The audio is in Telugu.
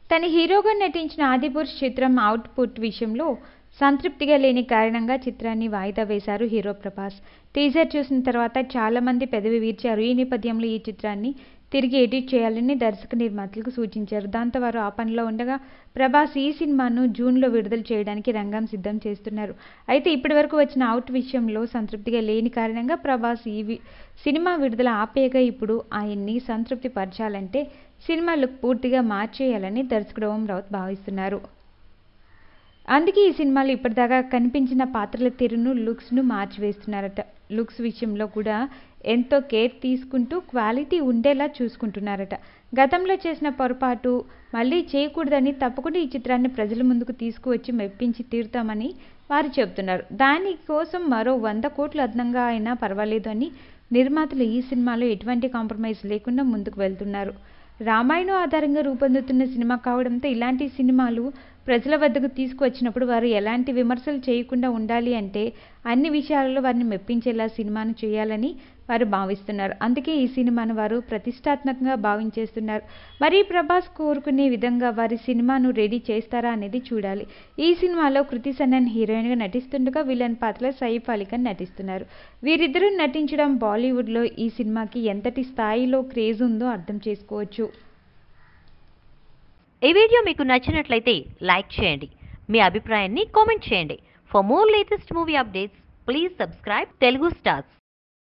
తన హీరోగా నటించిన ఆదిపురుష్ చిత్రం అవుట్పుట్ విషయంలో సంతృప్తిగా లేని కారణంగా చిత్రాన్ని వాయిదా వేశారు హీరో ప్రభాస్ టీజర్ చూసిన తర్వాత చాలా మంది పెదవి వీర్చారు ఈ నేపథ్యంలో ఈ చిత్రాన్ని తిరిగి ఎడిట్ చేయాలని దర్శక నిర్మాతలకు సూచించారు దాంతో వారు ఆ పనిలో ఉండగా ప్రభాస్ ఈ సినిమాను జూన్లో విడుదల చేయడానికి రంగం సిద్ధం చేస్తున్నారు అయితే ఇప్పటివరకు వచ్చిన అవుట్ విషయంలో సంతృప్తిగా లేని కారణంగా ప్రభాస్ ఈ వి- సినిమా విడుదల ఆపేయగా ఇప్పుడు ఆయన్ని సంతృప్తి పరచాలంటే సినిమా లుక్ పూర్తిగా మార్చేయాలని దర్శకుడు ఓం రావుత్ భావిస్తున్నారు అందుకే ఈ సినిమాలో ఇప్పటిదాకా కనిపించిన పాత్రల తీరును లుక్స్ను మార్చివేస్తున్నారట లుక్స్ విషయంలో కూడా ఎంతో కేర్ తీసుకుంటూ క్వాలిటీ ఉండేలా చూసుకుంటున్నారట గతంలో చేసిన పొరపాటు మళ్ళీ చేయకూడదని తప్పకుండా ఈ చిత్రాన్ని ప్రజల ముందుకు తీసుకువచ్చి మెప్పించి తీరుతామని వారు చెబుతున్నారు దానికోసం మరో వంద కోట్లు అదనంగా అయినా పర్వాలేదు అని నిర్మాతలు ఈ సినిమాలో ఎటువంటి కాంప్రమైజ్ లేకుండా ముందుకు వెళ్తున్నారు రామాయణం ఆధారంగా రూపొందుతున్న సినిమా కావడంతో ఇలాంటి సినిమాలు ప్రజల వద్దకు తీసుకువచ్చినప్పుడు వారు ఎలాంటి విమర్శలు చేయకుండా ఉండాలి అంటే అన్ని విషయాలలో వారిని మెప్పించేలా సినిమాను చేయాలని వారు భావిస్తున్నారు అందుకే ఈ సినిమాను వారు ప్రతిష్టాత్మకంగా భావించేస్తున్నారు మరి ప్రభాస్ కోరుకునే విధంగా వారి సినిమాను రెడీ చేస్తారా అనేది చూడాలి ఈ సినిమాలో కృతి సన్నన్ హీరోయిన్గా నటిస్తుండగా విలన్ పాత్రలో సైఫ్ అలీ ఖాన్ నటిస్తున్నారు వీరిద్దరూ నటించడం బాలీవుడ్లో ఈ సినిమాకి ఎంతటి స్థాయిలో క్రేజ్ ఉందో అర్థం చేసుకోవచ్చు ఈ వీడియో మీకు నచ్చినట్లయితే లైక్ చేయండి మీ అభిప్రాయాన్ని కామెంట్ చేయండి for more latest movie updates please subscribe Telugu stars